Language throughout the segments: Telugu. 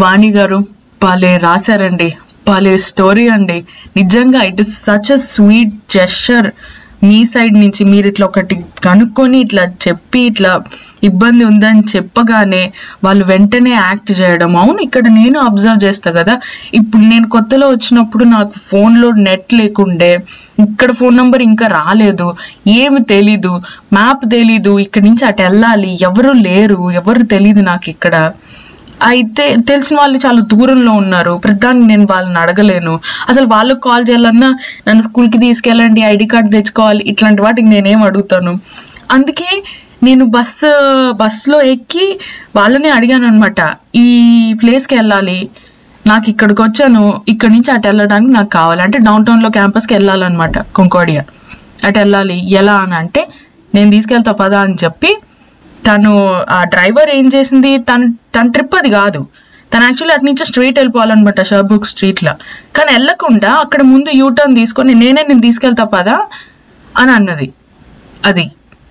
వాణి గారు భలే రాశారండి భలే స్టోరీ అండి నిజంగా it is such a sweet gesture మీ సైడ్ నుంచి మీరు ఇట్లా ఒకటి కనుక్కొని ఇట్లా చెప్పి ఇట్లా ఇబ్బంది ఉందని చెప్పగానే వాళ్ళు వెంటనే యాక్ట్ చేయడం అవును ఇక్కడ నేను అబ్జర్వ్ చేస్తా కదా ఇప్పుడు నేను కొత్తలో వచ్చినప్పుడు నాకు ఫోన్లో నెట్ లేకుండే ఇక్కడ ఫోన్ నంబర్ ఇంకా రాలేదు ఏమి తెలీదు మ్యాప్ తెలీదు ఇక్కడి నుంచి అటు వెళ్ళాలి ఎవరు లేరు ఎవరు తెలీదు నాకు ఇక్కడ అయితే తెలిసిన వాళ్ళు చాలా దూరంలో ఉన్నారు ప్రతిదాన్ని నేను వాళ్ళని అడగలేను అసలు వాళ్ళకి కాల్ చేయాలన్నా నన్ను స్కూల్కి తీసుకెళ్ళండి ఐడి కార్డ్ తెచ్చుకోవాలి ఇట్లాంటి వాటికి నేనేం అడుగుతాను అందుకే నేను బస్సు బస్సులో ఎక్కి వాళ్ళని అడిగాను అనమాట ఈ ప్లేస్కి వెళ్ళాలి నాకు ఇక్కడికి వచ్చాను ఇక్కడి నుంచి అటు వెళ్ళడానికి నాకు కావాలి అంటే డౌన్ టౌన్లో క్యాంపస్కి వెళ్ళాలన్నమాట కొంకోడియా అటు వెళ్ళాలి ఎలా అని అంటే నేను తీసుకెళ్తా పదా అని చెప్పి తను ఆ డ్రైవర్ ఏం చేసింది తన తన ట్రిప్ అది కాదు తను యాక్చువల్లీ అటు నుంచి స్ట్రీట్ వెళ్ళిపోవాలన్నమాట షర్బుక్ స్ట్రీట్ లో కానీ వెళ్ళకుండా అక్కడ ముందు యూ టర్న్ తీసుకొని నేనే నేను తీసుకెళ్తా పదా అని అన్నది అది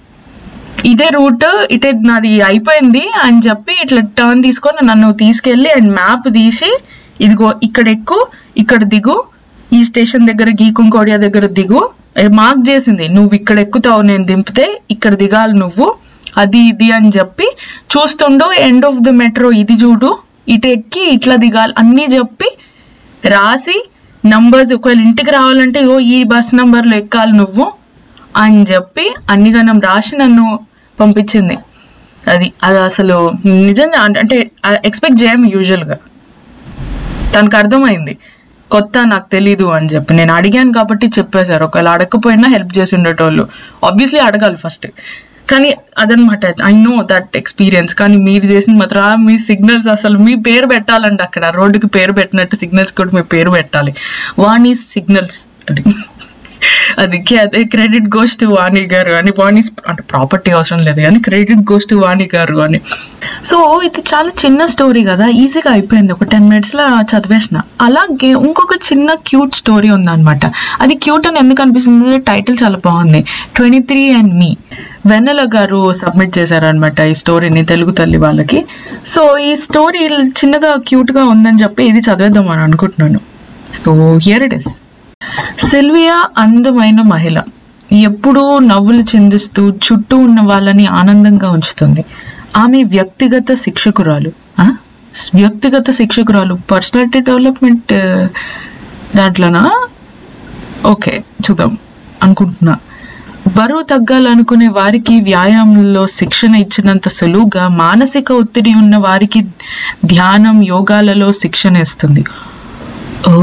ఇదే రూట్ ఇటే నాది అయిపోయింది అని చెప్పి ఇట్లా టర్న్ తీసుకొని నన్ను తీసుకెళ్ళి అండ్ మ్యాప్ తీసి ఇదిగో ఇక్కడ ఎక్కు ఇక్కడ దిగు ఈ స్టేషన్ దగ్గర గీకుంకోడియా దగ్గర దిగు మార్క్ చేసింది నువ్వు ఇక్కడ ఎక్కుతావు నేను దింపితే ఇక్కడ దిగాలి నువ్వు అది ఇది అని చెప్పి చూస్తుండు ఎండ్ ఆఫ్ ద మెట్రో ఇది చూడు ఇటు ఎక్కి ఇట్లా దిగాలి అన్నీ చెప్పి రాసి నంబర్స్ ఒకవేళ ఇంటికి రావాలంటే ఓ ఈ బస్ నంబర్లో ఎక్కాలి నువ్వు అని చెప్పి అన్ని గణం రాసి నన్ను పంపించింది అది అది అసలు నిజంగా అం- అంటే ఎక్స్పెక్ట్ చేయము యూజువల్గా తనకు అర్థమైంది కొత్త నాకు తెలీదు అని చెప్పి నేను అడిగాను కాబట్టి చెప్పేశారు ఒకవేళ అడగకపోయినా హెల్ప్ చేసి ఉండేటోళ్ళు ఆబ్వియస్లీ అడగాలి ఫస్ట్ కానీ అదనమాట ఐ నో దట్ ఎక్స్పీరియన్స్ కానీ మీరు చేసిన మాత్రం ఆ మీ సిగ్నల్స్ అసలు మీ పేరు పెట్టాలండి అక్కడ రోడ్డుకి పేరు పెట్టినట్టు సిగ్నల్స్ కూడా మీ పేరు పెట్టాలి వాణి సిగ్నల్స్ అది అది అదే క్రెడిట్ గోస్ టు వాణి గారు అని వాణి అంటే ప్రాపర్టీ అవసరం లేదు కానీ క్రెడిట్ గోస్ టు వాణి గారు అని సో ఇది చాలా చిన్న స్టోరీ కదా ఈజీగా అయిపోయింది ఒక టెన్ మినిట్స్ లో చదివేసిన అలాగే ఇంకొక చిన్న క్యూట్ స్టోరీ ఉందన్నమాట అది క్యూట్ అని ఎందుకు అనిపిస్తుంది టైటిల్ చాలా బాగుంది twenty three and me Vennela గారు సబ్మిట్ చేశారనమాట ఈ స్టోరీని తెలుగు తల్లి వాళ్ళకి సో ఈ స్టోరీ చిన్నగా క్యూట్ గా ఉందని చెప్పి ఇది చదివేద్దాం అని అనుకుంటున్నాను so here it is Sylvia అందమైన మహిళ ఎప్పుడూ నవ్వులు చిందిస్తూ చుట్టూ ఉన్న వాళ్ళని ఆనందంగా ఉంచుతుంది ఆమె వ్యక్తిగత శిక్షకురాలు ఆ? వ్యక్తిగత శిక్షకురాలు పర్సనాలిటీ డెవలప్మెంట్ దాంట్లోనా ఓకే చూద్దాం అనుకుంటున్నా బరువు తగ్గాలనుకునే వారికి వ్యాయామంలో శిక్షణ ఇచ్చినంత సులువుగా మానసిక ఒత్తిడి ఉన్న వారికి ధ్యానం యోగాలలో శిక్షణ ఇస్తుంది ఓ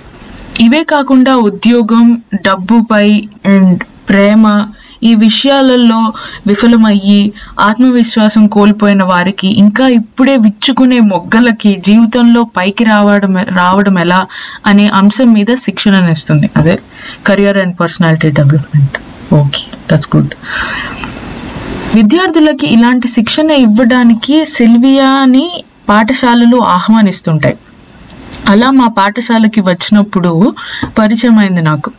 ఇవే కాకుండా ఉద్యోగం డబ్బుపై అండ్ ప్రేమ ఈ విషయాలలో విఫలమయ్యి ఆత్మవిశ్వాసం కోల్పోయిన వారికి ఇంకా ఇప్పుడే విచ్చుకునే మొగ్గలకి జీవితంలో పైకి రావడం రావడం ఎలా అనే అంశం మీద శిక్షణను ఇస్తుంది అదే career and personality development okay that's good విద్యార్థులకి ఇలాంటి శిక్షణ ఇవ్వడానికి సిల్వియాని పాఠశాలలు ఆహ్వానిస్తుంటాయి అలా మా పాఠశాలకి వచ్చినప్పుడు పరిచయం అయింది నాకు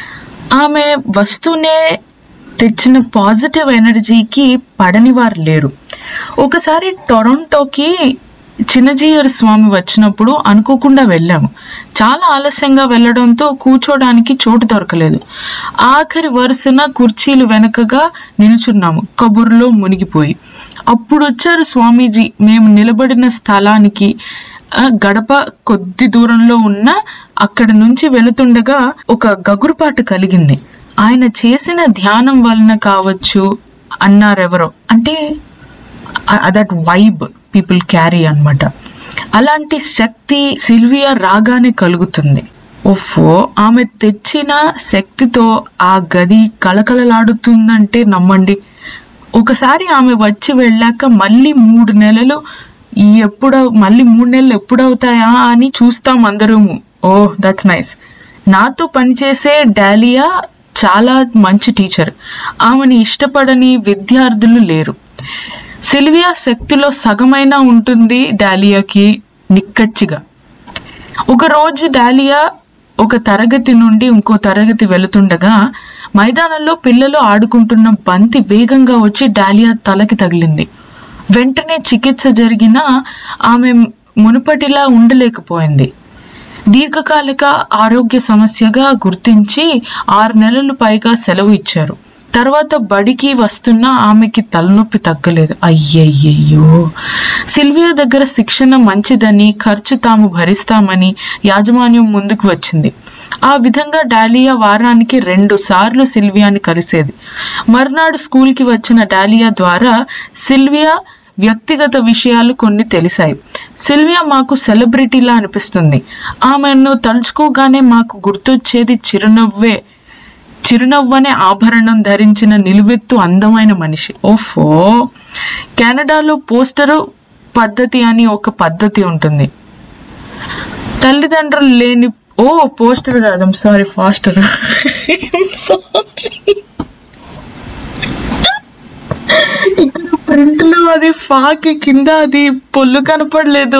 ఆమె వస్తూనే తెచ్చిన పాజిటివ్ ఎనర్జీకి పడని వారు లేరు ఒకసారి టొరంటోకి చిన్నజీయర్ స్వామి వచ్చినప్పుడు అనుకోకుండా వెళ్ళాము చాలా ఆలస్యంగా వెళ్ళడంతో కూర్చోడానికి చోటు దొరకలేదు ఆఖరి వరుసన కుర్చీలు వెనకగా నిల్చున్నాము కబుర్లో మునిగిపోయి అప్పుడు వచ్చారు స్వామీజీ మేము నిలబడిన స్థలానికి ఆ, గడప కొద్ది దూరంలో ఉన్న అక్కడ నుంచి వెళుతుండగా ఒక గగురుపాటు కలిగింది ఆయన చేసిన ధ్యానం వలన కావచ్చు అన్నారెవరో అంటే దట్ వైబ్ పీపుల్ క్యారీ అన్నమాట అలాంటి శక్తి సిల్వియా రాగానే కలుగుతుంది ఓఫో ఆమె తెచ్చిన శక్తితో ఆ గది కళకళలాడుతుందంటే నమ్మండి ఒకసారి ఆమె వచ్చి వెళ్ళాక మళ్ళీ మూడు నెలలు ఈ ఎప్పుడు మళ్ళీ మూడు నెలలు ఎప్పుడవుతాయా అని చూస్తాం అందరము ఓ దట్స్ నైస్ నాతో పనిచేసే డాలియా చాలా మంచి టీచర్ ఆమెని ఇష్టపడని విద్యార్థులు లేరు సిల్వియా శక్తిలో సగమైనా ఉంటుంది డాలియాకి నిక్కచ్చిగా ఒక రోజు డాలియా ఒక తరగతి నుండి ఇంకో తరగతి వెళుతుండగా మైదానంలో పిల్లలు ఆడుకుంటున్న బంతి వేగంగా వచ్చి డాలియా తలకి తగిలింది వెంటనే చికిత్స జరిగినా ఆమె మునుపటిలా ఉండలేకపోయింది దీర్ఘకాలిక ఆరోగ్య సమస్యగా గుర్తించి ఆరు నెలలు పైగా సెలవు ఇచ్చారు తర్వాత బడికి వస్తున్న ఆమెకి తలనొప్పి తగ్గలేదు అయ్యయ్యయ్యో సిల్వియా దగ్గర శిక్షణ మంచిదని ఖర్చు తాము భరిస్తామని యాజమాన్యం ముందుకు వచ్చింది ఆ విధంగా డాలియా వారానికి రెండు సార్లు సిల్వియాని కలిసేది మర్నాడు స్కూల్కి వచ్చిన డాలియా ద్వారా సిల్వియా వ్యక్తిగత విషయాలు కొన్ని తెలిసాయి సిల్వియా మాకు సెలబ్రిటీలా అనిపిస్తుంది ఆమెను తలుచుకోగానే మాకు గుర్తొచ్చేది చిరునవ్వే చిరునవ్వనే ఆభరణం ధరించిన నిలువెత్తు అందమైన మనిషి ఓఫో కెనడాలో పోస్టరు పద్ధతి అని ఒక పద్ధతి ఉంటుంది తల్లిదండ్రులు లేని ఓ పోస్టర్ కాదు సారీ ఫాస్టర్ సారీ ఇక్కడ ప్రింట్ లో అది ఫాకి కింద అది పొల్లు కనపడలేదు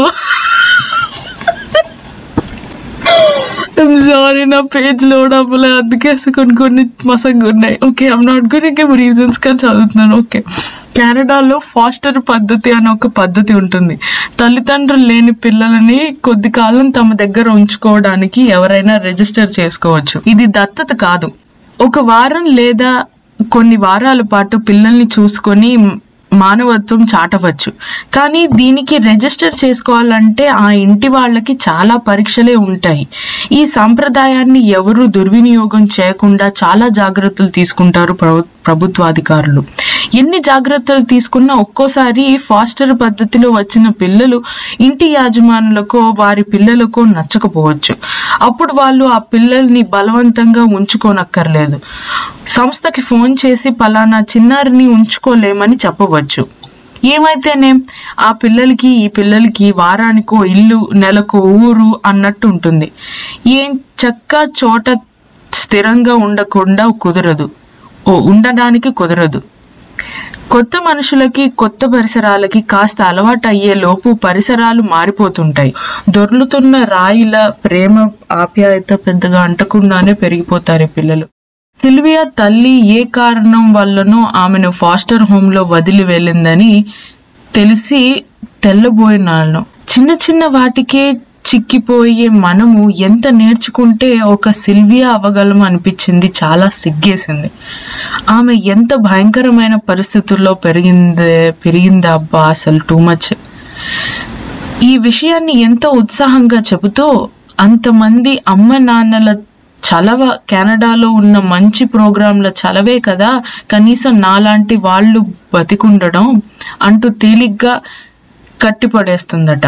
సారీ నా పేజ్ లోడ్ అవ్వలే అందుకే కొన్ని కొన్ని మసంగా ఉన్నాయి okay I'm not good give reasons కానీ చదువుతున్నాను ఓకే కెనడాలో ఫాస్టర్ పద్ధతి అనే ఒక పద్ధతి ఉంటుంది తల్లిదండ్రులు లేని పిల్లలని కొద్ది కాలం తమ దగ్గర ఉంచుకోవడానికి ఎవరైనా రిజిస్టర్ చేసుకోవచ్చు ఇది దత్తత కాదు ఒక వారం లేదా కొన్ని వారాల పాటు పిల్లల్ని చూసుకొని మానవత్వం చాటవచ్చు కానీ దీనికి రిజిస్టర్ చేసుకోవాలంటే ఆ ఇంటి వాళ్ళకి చాలా పరీక్షలే ఉంటాయి ఈ సంప్రదాయాన్ని ఎవరు దుర్వినియోగం చేయకుండా చాలా జాగ్రత్తలు తీసుకుంటారు ప్రభు- ప్రభుత్వాధికారులు ఎన్ని జాగ్రత్తలు తీసుకున్నా ఒక్కోసారి ఫాస్టర్ పద్ధతిలో వచ్చిన పిల్లలు ఇంటి యాజమానులకో వారి పిల్లలకో నచ్చకపోవచ్చు అప్పుడు వాళ్ళు ఆ పిల్లల్ని బలవంతంగా ఉంచుకోనక్కర్లేదు సంస్థకి ఫోన్ చేసి పలానా చిన్నారిని ఉంచుకోలేమని చెప్పవచ్చు ఏమైతేనేం ఆ పిల్లలకి ఈ పిల్లలకి వారానికో ఇల్లు నెలకో ఊరు అన్నట్టు ఉంటుంది ఏం చక్క చోట స్థిరంగా ఉండకుండా కుదరదు ఓ ఉండడానికి కుదరదు కొత్త మనుషులకి కొత్త పరిసరాలకి కాస్త అలవాటు అయ్యే లోపు పరిసరాలు మారిపోతుంటాయి దొర్లుతున్న రాయిల ప్రేమ ఆప్యాయత పెద్దగా అంటకుండానే పెరిగిపోతారు ఈ పిల్లలు సిల్వియా తల్లి ఏ కారణం వల్లనో ఆమెను ఫాస్టర్ హోమ్ లో వదిలి వెళ్ళిందని తెలిసి తెల్లబోయినాను చిన్న చిన్న వాటికే చిక్కిపోయే మనము ఎంత నేర్చుకుంటే ఒక సిల్వియా అవ్వగలం అనిపించింది చాలా సిగ్గేసింది ఆమె ఎంత భయంకరమైన పరిస్థితుల్లో పెరిగిందే పెరిగిందా అబ్బా అసలు టూ మచ్ ఈ విషయాన్ని ఎంతో ఉత్సాహంగా చెబుతూ అంతమంది అమ్మ నాన్నల చలవ కెనడాలో ఉన్న మంచి ప్రోగ్రాంల చలవే కదా కనీసం నాలాంటి వాళ్ళు బతికుండడం అంటూ తేలిగ్గా కట్టిపడేస్తుందట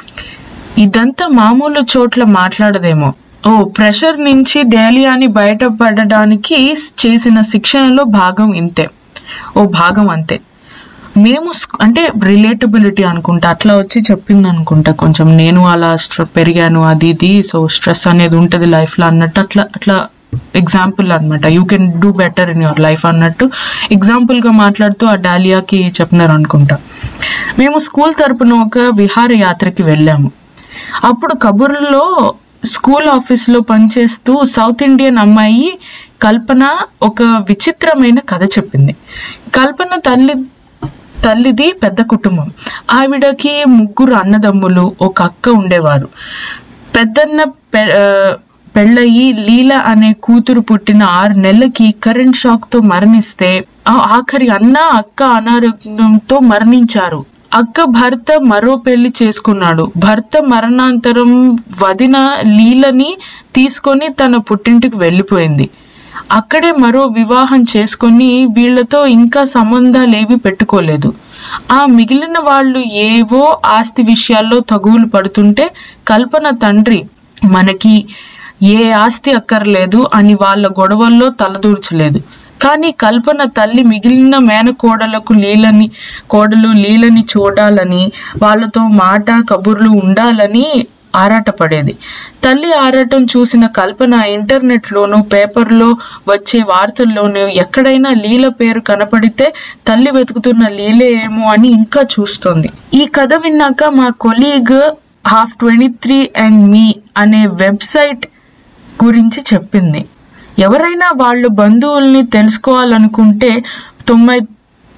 ఇదంతా మామూలు చోట్ల మాట్లాడదేమో ఓ ప్రెషర్ నుంచి డేలియాని బయటపడడానికి చేసిన శిక్షణలో భాగం ఇంతే ఓ భాగం అంతే మేము స్క్- అంటే రిలేటబిలిటీ అనుకుంటా అట్లా వచ్చి చెప్పింది అనుకుంటా కొంచెం నేను అలా స్ట్ర- పెరిగాను అది ఇది సో స్ట్రెస్ అనేది ఉంటుంది లైఫ్లో అన్నట్టు అట్లా అట్లా ఎగ్జాంపుల్ అన్నమాట you can do better in your life అన్నట్టు ఎగ్జాంపుల్గా మాట్లాడుతూ ఆ డాలియాకి చెప్పినారు అనుకుంటా మేము స్కూల్ తరపున ఒక విహారయాత్రకి వెళ్ళాము అప్పుడు కబుర్లలో స్కూల్ ఆఫీస్లో పనిచేస్తూ సౌత్ ఇండియన్ అమ్మాయి కల్పన ఒక విచిత్రమైన కథ చెప్పింది కల్పన తల్లి తల్లిది పెద్ద కుటుంబం ఆవిడకి ముగ్గురు అన్నదమ్ములు ఒక అక్క ఉండేవారు పెద్దన్న పె- ఆ, పెళ్ళయి లీల అనే కూతురు పుట్టిన ఆరు నెలలకి కరెంట్ షాక్ తో మరణిస్తే ఆ ఆఖరి అన్న అక్క అనారోగ్యంతో మరణించారు అక్క భర్త మరో పెళ్లి చేసుకున్నాడు భర్త మరణాంతరం వదిన లీలని తీసుకొని తన పుట్టింటికి వెళ్ళిపోయింది అక్కడే మరో వివాహం చేసుకొని వీళ్ళతో ఇంకా సంబంధాలేవి పెట్టుకోలేదు ఆ మిగిలిన వాళ్ళు ఏవో ఆస్తి విషయాల్లో తగువులు పడుతుంటే కల్పన తండ్రి మనకి ఏ ఆస్తి అక్కర్లేదు అని వాళ్ళ గొడవల్లో తలదూర్చలేదు కానీ కల్పన తల్లి మిగిలిన మేనకోడలకు లీలని కోడలు లీలని చూడాలని వాళ్ళతో మాట కబుర్లు ఉండాలని ఆరాటపడేది తల్లి ఆరాటం చూసిన కల్పన ఇంటర్నెట్లోనూ పేపర్లో వచ్చే వార్తల్లోనూ ఎక్కడైనా లీల పేరు కనపడితే తల్లి వెతుకుతున్న లీలే ఏమో అని ఇంకా చూస్తోంది ఈ కథ విన్నాక మా colleague half twenty three and me అనే వెబ్సైట్ గురించి చెప్పింది ఎవరైనా వాళ్ళు బంధువుల్ని తెలుసుకోవాలనుకుంటే తొంభై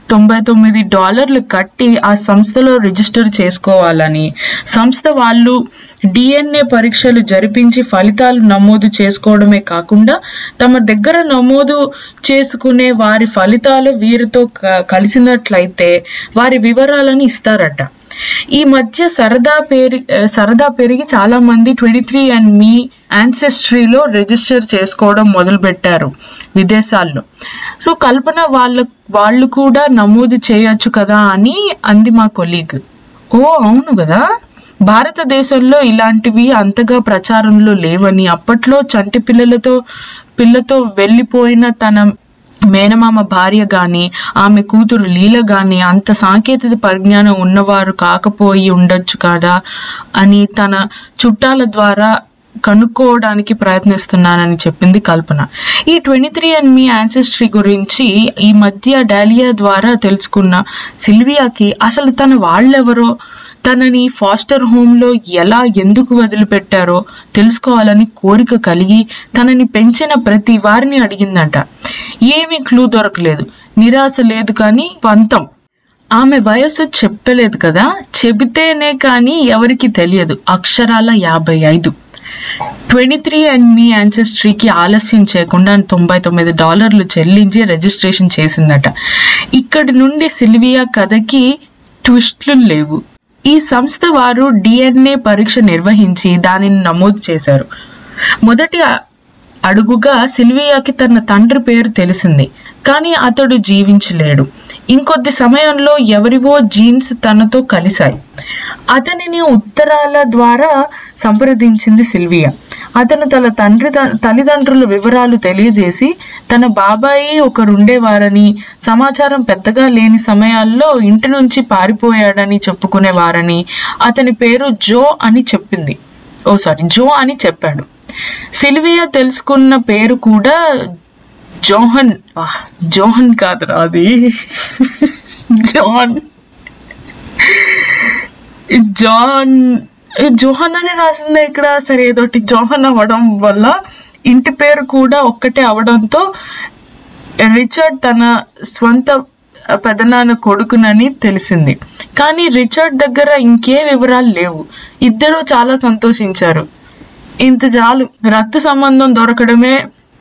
తొంభై తొమ్మిది డాలర్లు కట్టి ఆ సంస్థలో రిజిస్టర్ చేసుకోవాలని సంస్థ వాళ్ళు డిఎన్ఏ పరీక్షలు జరిపించి ఫలితాలు నమోదు చేసుకోవడమే కాకుండా తమ దగ్గర నమోదు చేసుకునే వారి ఫలితాలు వీరితో క- కలిసినట్లయితే వారి వివరాలను ఇస్తారట ఈ మధ్య సరదా పెరి సరదా పెరిగి చాలా మంది ట్వంటీ త్రీ అండ్ మీ యాన్సెస్ట్రీలో రిజిస్టర్ చేసుకోవడం మొదలు పెట్టారు విదేశాల్లో సో కల్పన వాళ్ళ వాళ్ళు కూడా నమోదు చేయొచ్చు కదా అని అంది మా కొలీగ్ ఓ అవును కదా భారతదేశంలో ఇలాంటివి అంతగా ప్రచారంలో లేవని అప్పట్లో చంటి పిల్లలతో పిల్లతో వెళ్ళిపోయిన తన మేనమామ భార్య గాని ఆమె కూతురు లీల గాని అంత సాంకేతిక పరిజ్ఞానం ఉన్నవారు కాకపోయి ఉండొచ్చు కదా అని తన చుట్టాల ద్వారా కనుక్కోవడానికి ప్రయత్నిస్తున్నానని చెప్పింది కల్పన ఈ twenty three and me ancestry గురించి ఈ మధ్య డాలియా ద్వారా తెలుసుకున్న సిల్వియాకి అసలు తన వాళ్ళెవరో తనని ఫాస్టర్ హోమ్ లో ఎలా ఎందుకు వదిలిపెట్టారో తెలుసుకోవాలని కోరిక కలిగి తనని పెంచిన ప్రతి వారిని అడిగిందంట ఏమీ క్లూ దొరకలేదు నిరాశ లేదు కానీ పంతం ఆమె వయస్సు చెప్పలేదు కదా చెబితేనే కానీ ఎవరికి తెలియదు అక్షరాల యాభై ఐదు ట్వంటీ త్రీ అండ్ మీ యాన్సెస్ట్రీకి ఆలస్యం చేయకుండా తొంభై తొమ్మిది డాలర్లు చెల్లించి రిజిస్ట్రేషన్ చేసిందట ఇక్కడి నుండి సిల్వియా కథకి ట్విస్ట్లు లేవు ఈ సంస్థ వారు డిఎన్ఏ పరీక్ష నిర్వహించి దానిని నమోదు చేశారు మొదటి అ- అడుగుగా సిల్వియాకి తన తండ్రి పేరు తెలిసింది కానీ అతడు జీవించలేడు ఇంకొద్ది సమయంలో ఎవరివో జీన్స్ తనతో కలిశాయి అతనిని ఉత్తరాల ద్వారా సంప్రదించింది సిల్వియా అతను తన తండ్రి తల్లిదండ్రుల వివరాలు తెలియజేసి తన బాబాయి ఒకరుండేవారని సమాచారం పెద్దగా లేని సమయాల్లో ఇంటి నుంచి పారిపోయాడని చెప్పుకునేవారని అతని పేరు జో అని చెప్పింది ఓ సారీ జో అని చెప్పాడు సిల్వియా తెలుసుకున్న పేరు కూడా జోహన్ ఆహ్, జోహన్ కాదురా అది జాన్ జాన్ జోహన్ అని రాసిందే ఇక్కడ సరే ఏదోటి జోహన్ అవ్వడం వల్ల ఇంటి పేరు కూడా ఒక్కటే అవడంతో రిచర్డ్ తన స్వంత పెదనాన్న కొడుకునని తెలిసింది కానీ రిచర్డ్ దగ్గర ఇంకే వివరాలు లేవు ఇద్దరూ చాలా సంతోషించారు ఇంత చాలు రక్త సంబంధం దొరకడమే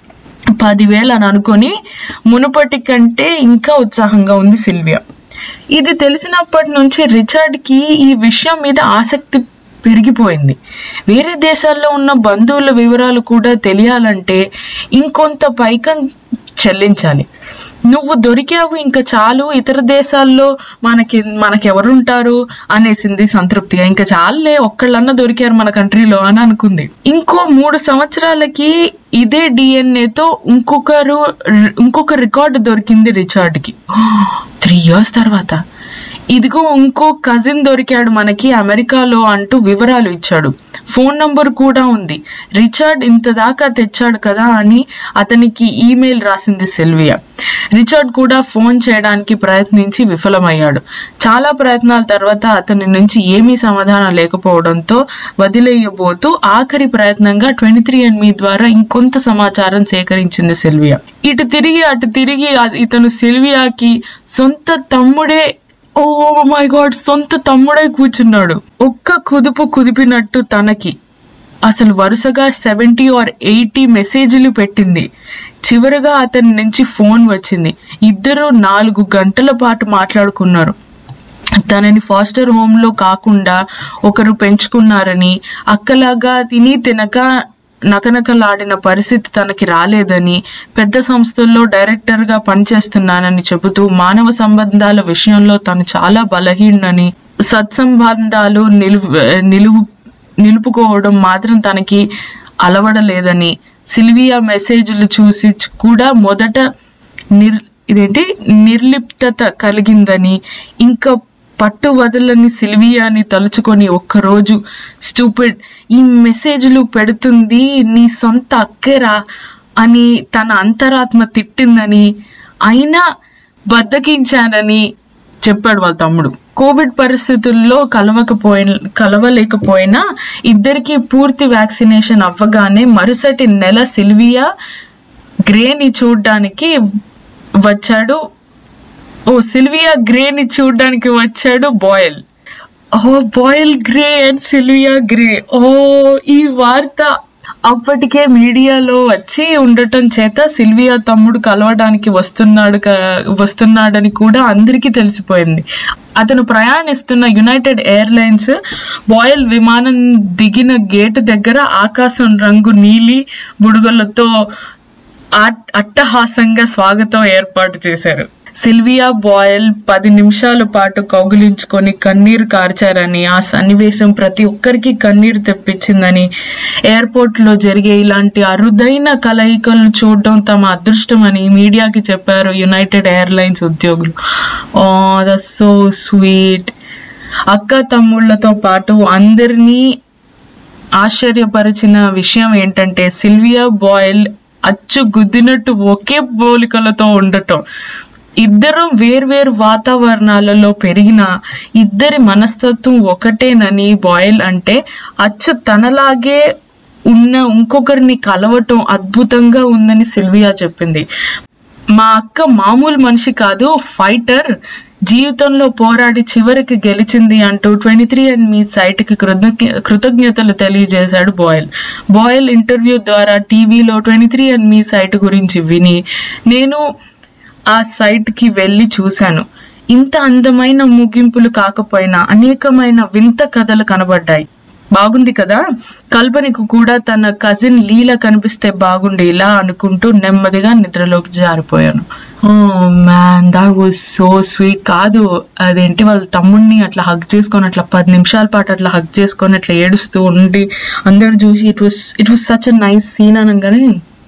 పదివేలు అని అనుకొని మునుపటి కంటే ఇంకా ఉత్సాహంగా ఉంది సిల్వియా ఇది తెలిసినప్పటి నుంచి రిచర్డ్ కి ఈ విషయం మీద ఆసక్తి పెరిగిపోయింది వేరే దేశాల్లో ఉన్న బంధువుల వివరాలు కూడా తెలియాలంటే ఇంకొంత పైకం చెల్లించాలి నువ్వు దొరికావు ఇంకా చాలు ఇతర దేశాల్లో మనకి మనకెవరుంటారు అనేసింది సంతృప్తిగా ఇంకా చాలులే ఒక్కళ్ళన్నా దొరికారు మన కంట్రీలో అని అనుకుంది ఇంకో మూడు సంవత్సరాలకి ఇదే డిఎన్ఏతో ఇంకొకరు ఇంకొక రికార్డు దొరికింది రిచార్డ్కి త్రీ ఇయర్స్ తర్వాత ఇదిగో ఇంకో కజిన్ దొరికాడు మనకి అమెరికాలో అంటూ వివరాలు ఇచ్చాడు ఫోన్ నంబర్ కూడా ఉంది రిచర్డ్ ఇంత దాకా తెచ్చాడు కదా అని అతనికి ఈమెయిల్ రాసింది సిల్వియా రిచర్డ్ కూడా ఫోన్ చేయడానికి ప్రయత్నించి విఫలమయ్యాడు చాలా ప్రయత్నాల తర్వాత అతని నుంచి ఏమీ సమాధానం లేకపోవడంతో వదిలేయబోతూ ఆఖరి ప్రయత్నంగా ట్వంటీ త్రీ అండ్ మీ ద్వారా ఇంకొంత సమాచారం సేకరించింది సిల్వియా ఇటు తిరిగి అటు తిరిగి అ- ఇతను సిల్వియాకి సొంత తమ్ముడే ఓ మై గాడ్ సొంత తమ్ముడే కూర్చున్నాడు ఒక్క కుదుపు కుదిపినట్టు తనకి అసలు వరుసగా సెవెంటీ ఆర్ ఎయిటీ మెసేజ్లు పెట్టింది చివరగా అతని నుంచి ఫోన్ వచ్చింది ఇద్దరు నాలుగు గంటల పాటు మాట్లాడుకున్నారు తనని ఫాస్టర్ హోమ్ లో కాకుండా ఒకరు పెంచుకున్నారని అక్కలాగా తిని తినక నకనకలాడిన పరిస్థితి తనకి రాలేదని పెద్ద సంస్థల్లో డైరెక్టర్ గా పనిచేస్తున్నానని చెబుతూ మానవ సంబంధాల విషయంలో తను చాలా బలహీనని సత్సంబంధాలు నిలువు నిలువు నిలుపుకోవడం మాత్రం తనకి అలవడలేదని సిల్వియా మెసేజ్లు చూసి కూడా మొదట నిర్ ఇదేంటి నిర్లిప్తత కలిగిందని ఇంకా పట్టు వదలని సిల్వియాని తలుచుకొని ఒక్కరోజు స్టూపిడ్ ఈ మెసేజ్లు పెడుతుంది నీ సొంత అక్కేరా అని తన అంతరాత్మ తిట్టిందని అయినా బద్దకించానని చెప్పాడు వాళ్ళ తమ్ముడు కోవిడ్ పరిస్థితుల్లో కలవకపోయిన కలవలేకపోయినా ఇద్దరికి పూర్తి వ్యాక్సినేషన్ అవ్వగానే మరుసటి నెల సిల్వియా గ్రేని చూడ్డానికి వచ్చాడు ఓ సిల్వియా గ్రేని చూడడానికి వచ్చాడు బాయల్ ఓ Boyle Grey and Sylvia Grey ఓ ఈ వార్త అప్పటికే మీడియాలో వచ్చి ఉండటం చేత సిల్వియా తమ్ముడు కలవడానికి వస్తున్నాడు క- వస్తున్నాడని కూడా అందరికీ తెలిసిపోయింది అతను ప్రయాణిస్తున్న యునైటెడ్ ఎయిర్లైన్స్ బాయల్ విమానం దిగిన గేటు దగ్గర ఆకాశం రంగు నీలి బుడుగలతో ఆట్- అట్టహాసంగా స్వాగతం ఏర్పాటు చేశారు సిల్వియా బాయల్ పది నిమిషాల పాటు కౌగిలించుకొని కన్నీరు కార్చారని ఆ సన్నివేశం ప్రతి ఒక్కరికి కన్నీరు తెప్పించిందని ఎయిర్పోర్ట్ లో జరిగే ఇలాంటి అరుదైన కలయికలను చూడడం తమ అదృష్టమని మీడియాకి చెప్పారు యునైటెడ్ ఎయిర్లైన్స్ ఉద్యోగులు ఓ ద సో స్వీట్ అక్క తమ్ముళ్ళతో పాటు అందరినీ ఆశ్చర్యపరిచిన విషయం ఏంటంటే సిల్వియా బాయిల్ అచ్చు గుద్దినట్టు ఒకే పోలికలతో ఉండటం ఇద్దరు వేర్వేరు వాతావరణాలలో పెరిగిన ఇద్దరి మనస్తత్వం ఒకటేనని బాయిల్ అంటే అచ్చు తనలాగే ఉన్న ఇంకొకరిని కలవటం అద్భుతంగా ఉందని సిల్వియా చెప్పింది మా అక్క మామూలు మనిషి కాదు ఫైటర్ జీవితంలో పోరాడి చివరికి గెలిచింది అంటూ twenty three and me site కి కృతజ్ఞ కృతజ్ఞతలు తెలియజేశాడు బాయల్ బాయల్ ఇంటర్వ్యూ ద్వారా టీవీలో twenty three and me site గురించి విని నేను ఆ సైట్ కి వెళ్ళి చూశాను ఇంత అందమైన ముగింపులు కాకపోయినా అనేకమైన వింత కథలు కనబడ్డాయి బాగుంది కదా కల్పనకు కూడా తన కజిన్ లీల కనిపిస్తే బాగుండు ఇలా అనుకుంటూ నెమ్మదిగా నిద్రలోకి జారిపోయాను oh man that was so sweet కాదు అదేంటి వాళ్ళ తమ్ముడిని అట్లా హగ్ చేసుకొని అట్లా పది నిమిషాల పాటు అట్లా హగ్ చేసుకొని అట్లా ఏడుస్తూ ఉండి అందరు చూసి it was it was such a nice scene అనగానే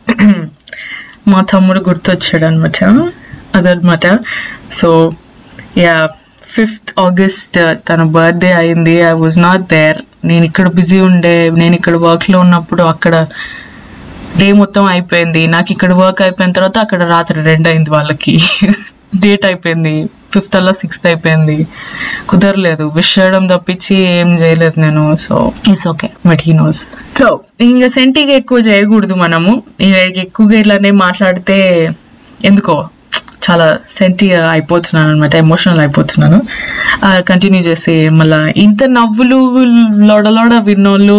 మా తమ్ముడు గుర్తొచ్చాడు అనమాట అదనమాట సో యా ఫిఫ్త్ ఆగస్ట్ తన బర్త్డే అయింది ఐ వాజ్ నాట్ దేర్ నేను ఇక్కడ బిజీ ఉండే నేను ఇక్కడ వర్క్ లో ఉన్నప్పుడు అక్కడ డే మొత్తం అయిపోయింది నాకు ఇక్కడ వర్క్ అయిపోయిన తర్వాత అక్కడ రాత్రి రెండు అయింది వాళ్ళకి డేట్ అయిపోయింది ఫిఫ్త్ అలా సిక్స్త్ అయిపోయింది కుదరలేదు విష్ చేయడం తప్పించి ఏం చేయలేదు నేను so it's okay but he knows so ఇంకా సెంటిగా ఎక్కువ చేయకూడదు మనము ఇక ఎక్కువగా ఇలానే మాట్లాడితే ఎందుకో చాలా సెంటి అయిపోతున్నాను అనమాట ఎమోషనల్ అయిపోతున్నాను కంటిన్యూ చేసి మళ్ళా ఇంత నవ్వులు లోడలోడ విన్నోళ్ళు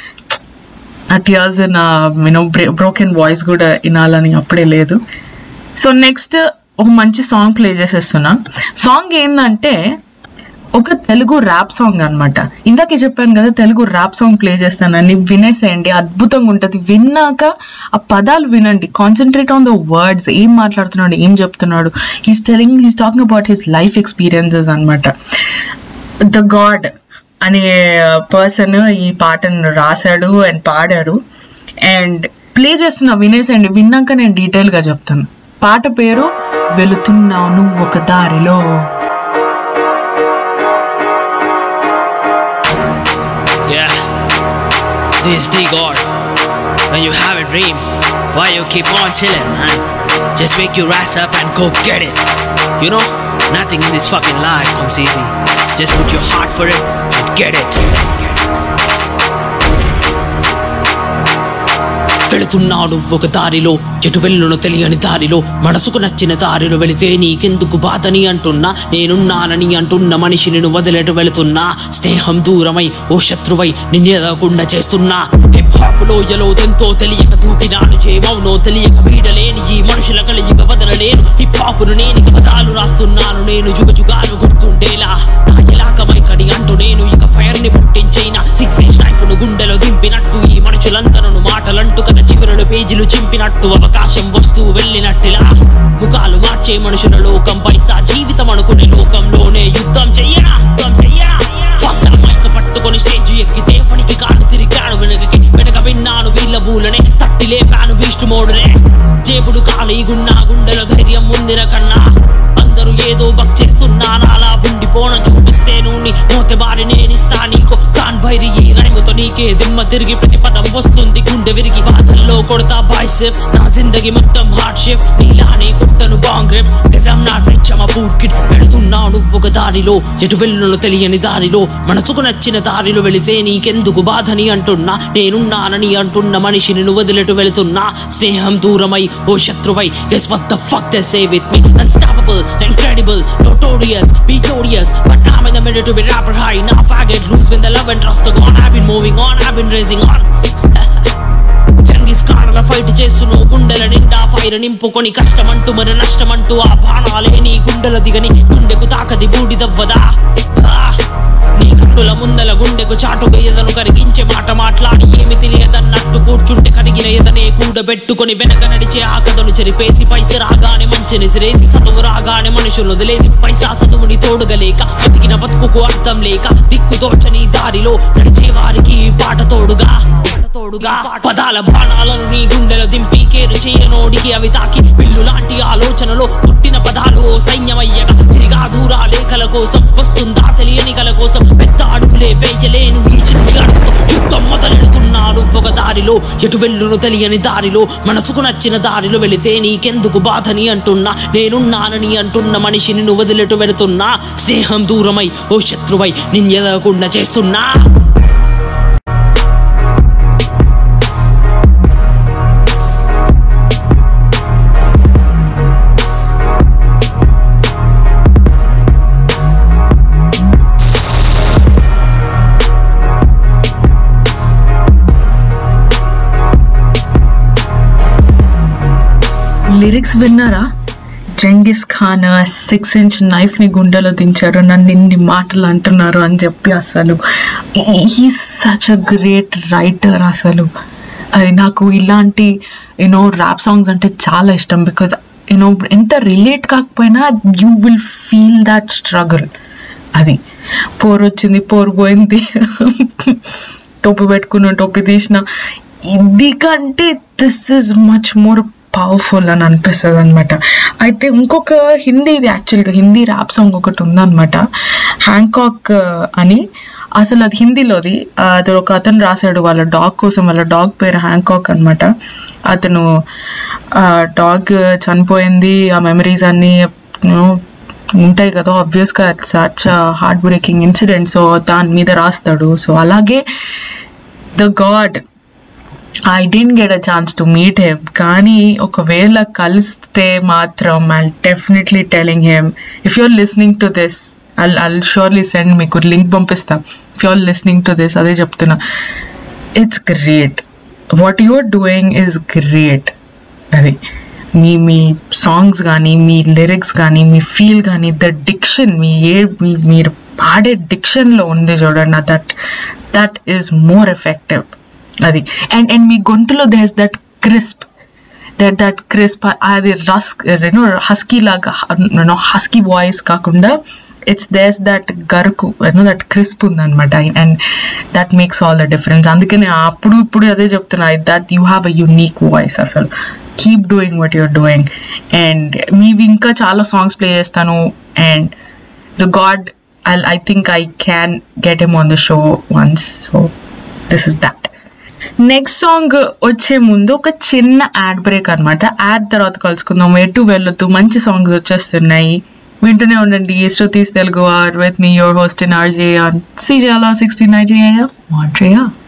ఆ టియర్స్ నా యూనో బ్రోకెన్ వాయిస్ కూడా వినాలని అప్పుడే లేదు సో నెక్స్ట్ ఒక మంచి సాంగ్ ప్లే చేసేస్తున్నా సాంగ్ ఏంటంటే ఒక తెలుగు ర్యాప్ సాంగ్ అన్నమాట ఇందాకే చెప్పాను కదా తెలుగు ర్యాప్ సాంగ్ ప్లే చేస్తానని వినేసేయండి అద్భుతంగా ఉంటుంది విన్నాక ఆ పదాలు వినండి కాన్సన్ట్రేట్ ఆన్ ద వర్డ్స్ ఏం మాట్లాడుతున్నాడు ఏం చెప్తున్నాడు he's telling he's talking about his life experiences అన్నమాట ద గాడ్ అనే పర్సన్ ఈ పాటను రాశాడు అండ్ పాడారు అండ్ ప్లే చేస్తున్నా వినేసండి విన్నాక నేను డీటెయిల్ గా చెప్తాను పాట పేరు వెళుతున్నాను ఒక దారిలో Yeah, this the God. When you have a dream, why you keep on chilling, man? Just make your ass up and go get it. You know, nothing in this fucking life comes easy. Just put your heart for it and get it. వెళుతున్నాడు ఒక దారిలో ఎటు వెళ్ళును తెలియని దారిలో మనసుకు నచ్చిన దారిలో వెళితే నీకెందుకు బాధని అంటున్నా నేనున్నానని అంటున్న మనిషిని నువ్వు వదిలేటు వెళుతున్నా స్నేహం దూరమై ఓ శత్రువై నిన్నెదకుండా చేస్తున్నా హిప్ హాప్ లోయలో ఎంతో తెలియక దూకినాను ఏమవునో తెలియక వీడలేని ఈ మనుషుల కలియక వదలలేను హిప్ హాప్ను నేను ఇక పదాలు రాస్తున్నాను నేను యుగ యుగాలు గుర్తుండేలా నా ఇలాకమై కడి అంటూ నేను ఇక ఫైర్ ని పుట్టించైనా సిక్స్ ఇంచ్ నైఫ్ ను గుండెలో దింపినట్టు ఈ మనుషులంతా నన్ను మాటలంటూ కథ చివరలు పేజీలు చింపినట్టు అవకాశం వస్తూ వెళ్ళినట్టులా ముఖాలు మార్చే మనుషుల లోకం పైసా జీవితం అనుకునే లోకంలోనే యుద్ధం చెయ్యరా యుద్ధం చెయ్యరా ఫస్ట్ మైక పట్టుకొని స్టేజ్ ఎక్కితే పనికి కాడు తిరిగాడు వెనకకి వెనక విన్నాను వీళ్ళ బూలనే తట్టి లేపాను బీస్ట్ మోడునే జేబుడు ఖాళీగున్నా గుండెలో ధైర్యం ముందిన కన్నా అందరూ ఏదో బక్ చేస్తున్నాను అలా ఉండిపోన చూపిస్తేను నీ మోతే బారి నేనిస్తా నీకు కాన్ బైరి ఈ రైముతో నీకే దిమ్మ తిరిగి ప్రతి పదం వస్తుంది గుండె విరిగి బాధల్లో కొడతా బాయ్సెప్ నా జిందగీ మొత్తం హార్డ్ షేప్ నీలానే కొట్టను బాంగ్ రేప్ నిజం నా రిచ్ అమ్మ బూట్ కిట్ వెళుతున్నావు ఒక దారిలో ఎటు వెళ్ళును తెలియని దారిలో మనసుకు నచ్చిన దారిలో వెళితే నీకెందుకు బాధని అంటున్నా నేనున్నానని అంటున్న మనిషిని నువ్వు వదిలేటు వెళుతున్నా స్నేహం దూరమై ఓ శత్రువై guess what the fuck they say with me unstoppable incredible Incredible, notorious, victorious. But I'm in the middle to be rapper high. Now I get loose when the love and trust are gone. I've been moving on, I've been raising on. Genghis ఖాన్ల ఫైట్ చేస్తును గుండెల నిండా ఫైర్ నింపుకొని కష్టమంటూ మరి నష్టమంటూ ఆ బాణాలే నీ గుండెల దిగని గుండెకు తాకది బూడిదవ్వదా ఆ! నీ కన్నుల ముందల గుండెకు చాటుగా ఎదను కరిగించే మాట మాట్లాడి ఏమి తెలియదన్నట్టు కూర్చుంటే కరిగిన ఎదనే కూడబెట్టుకొని వెనక నడిచే ఆకదను చెరిపేసి పైస రాగానే మంచిని సిరేసి చదువు రాగానే మనుషులు వదిలేసి పైసా చదువుని తోడుగలేక బతికిన బతుకుకు అర్థం లేక దిక్కు తోచని దారిలో నడిచే వారికి ఈ పాట తోడుగా పాట తోడుగా పదాల బాణాలను నీ గుండెలో దింపి కేరు చేయనోడికి అవి తాకి పిల్లు లాంటి ఆలోచనలో పుట్టిన పదాలు ఓ సైన్యమయ్యగా తిరిగా దూరా లేఖల కోసం వస్తుందా తెలియని కల కోసం పెద్ద అడుగులే వేయలేను ఈ చిన్ని అడుగుతో యుద్ధం మొదలెడుతున్నాడు ఒక దారిలో ఎటు వెళ్ళును తెలియని దారిలో మనసుకు నచ్చిన దారిలో వెళితే నీకెందుకు బాధని అంటున్నా నేనున్నానని అంటున్న మనిషిని నువ్వు వదిలేటు వెళుతున్నా స్నేహం దూరమై ఓ శత్రువై నిన్నెదగకుండా చేస్తున్నా లిరిక్స్ విన్నారా Genghis Khan six inch knife ని గుండెలో దించారు నన్ను ఇన్ని మాటలు అంటున్నారు అని చెప్పి అసలు he such a great writer అసలు అది నాకు ఇలాంటి యూనో ర్యాప్ సాంగ్స్ అంటే చాలా ఇష్టం బికాజ్ యూనో ఎంత రిలేట్ కాకపోయినా you will feel that struggle అది పోరు వచ్చింది పోరు పోయింది టోపీ పెట్టుకున్న టోపీ తీసిన ఇది కంటే this is much more powerful అని అనిపిస్తుంది అనమాట అయితే ఇంకొక హిందీ ఇది యాక్చువల్గా హిందీ ర్యాప్ సాంగ్ ఒకటి ఉందన్నమాట హ్యాంకాక్ అని అసలు అది హిందీలోది ఆ, అది ఒక అతను రాశాడు వాళ్ళ డాగ్ కోసం వాళ్ళ డాగ్ పేరు హ్యాంకాక్ అన్నమాట అతను డాగ్ చనిపోయింది ఆ మెమరీస్ అన్ని you know, ఉంటాయి కదా ఆబ్వియస్గా such heart breaking incident so దాని మీద రాస్తాడు సో అలాగే the god I didn't get a chance to meet him కానీ ఒకవేళ కలిస్తే మాత్రం I definitely telling him if you're listening to this I I'll surely send మీకు లింక్ పంపిస్తా if you're listening to this అదే చెప్తున్నా it's great what you're doing is great అది మీ మీ సాంగ్స్ కానీ మీ లిరిక్స్ కానీ మీ ఫీల్ కానీ ద డిక్షన్ మీ ఏ మీ మీరు పాడే డిక్షన్లో ఉంది చూడండి that that is more effective అది అండ్ అండ్ మీ గొంతులో there's that crisp that that crisp అది రస్క్ యూనో హస్కీ లాగా యూనో హస్కీ వాయిస్ కాకుండా ఇట్స్ దేస్ దట్ గరుకు యూనో దట్ క్రిస్ప్ ఉందన్నమాట and that makes all the difference అందుకని అప్పుడు ఇప్పుడు అదే చెప్తున్నా that you have a unique voice అసలు keep doing what you're doing and మీవి ఇంకా చాలా సాంగ్స్ ప్లే చేస్తాను and the god I I think I can get em on the show once so this is that next song వచ్చే ముందు ఒక చిన్న యాడ్ బ్రేక్ అన్నమాట యాడ్ తర్వాత కలుసుకుందాం ఎటు వెళ్ళొద్దు మంచి సాంగ్స్ వచ్చేస్తున్నాయి వింటూనే ఉండండి Shruti's Telugu are with me your host in RJ ఆన్ సిజాలా సిక్స్టీన్ నైన్టీ మాట్రియా